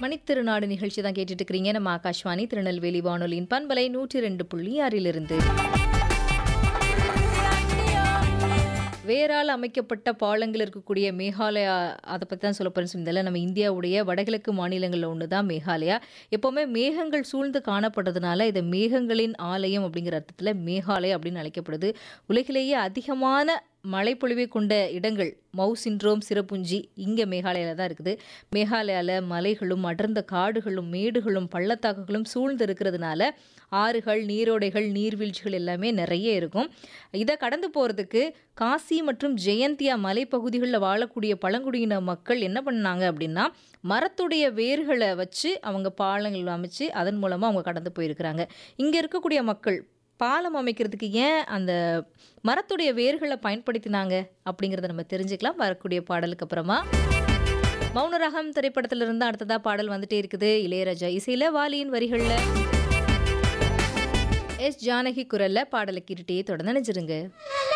மணித்திருநாடு நிகழ்ச்சி தான் கேட்டுட்டு இருக்கிறீங்க நம்ம ஆகாஷ்வாணி திருநெல்வேலி வானொலியின் பண்பலை நூற்றி ரெண்டு புள்ளி ஆறிலிருந்து வேரால் அமைக்கப்பட்ட பாலங்கள் இருக்கக்கூடிய மேகாலயா அதை பற்றி தான் சொல்ல போகிறேன்னு சொன்னதில்ல நம்ம இந்தியாவுடைய வடகிழக்கு மாநிலங்களில் ஒன்று தான் மேகாலயா எப்போவுமே மேகங்கள் சூழ்ந்து காணப்படுறதுனால இது மேகங்களின் ஆலயம் அப்படிங்கிற அர்த்தத்தில் மேகாலயா அப்படின்னு அழைக்கப்படுது உலகிலேயே அதிகமான மழைப்பொழிவை கொண்ட இடங்கள் மவு சின்ட்ரோம் சிறப்புஞ்சி இங்கே மேகாலயாவில் தான் இருக்குது மேகாலயாவில் மலைகளும் அடர்ந்த காடுகளும் மேடுகளும் பள்ளத்தாக்குகளும் சூழ்ந்து இருக்கிறதுனால ஆறுகள் நீரோடைகள் நீர்வீழ்ச்சிகள் எல்லாமே நிறைய இருக்கும் இதை கடந்து போகிறதுக்கு காசி மற்றும் ஜெயந்தியா மலைப்பகுதிகளில் வாழக்கூடிய பழங்குடியின மக்கள் என்ன பண்ணாங்க அப்படின்னா மரத்துடைய வேர்களை வச்சு அவங்க பாலங்கள் அமைச்சு அதன் மூலமாக அவங்க கடந்து போயிருக்கிறாங்க இங்கே இருக்கக்கூடிய மக்கள் பாலம் அமைக்கிறதுக்கு ஏன் அந்த மரத்துடைய வேர்களை பயன்படுத்தினாங்க அப்படிங்கிறத நம்ம தெரிஞ்சுக்கலாம் வரக்கூடிய பாடலுக்கு அப்புறமா மௌனராகம் திரைப்படத்துல இருந்து அடுத்ததா பாடல் வந்துட்டே இருக்குது இளையராஜா இசையில வாலியின் வரிகள்ல எஸ் ஜானகி குரல்ல பாடலை கேட்டுட்டே தொடர்ந்து நினைச்சிருங்க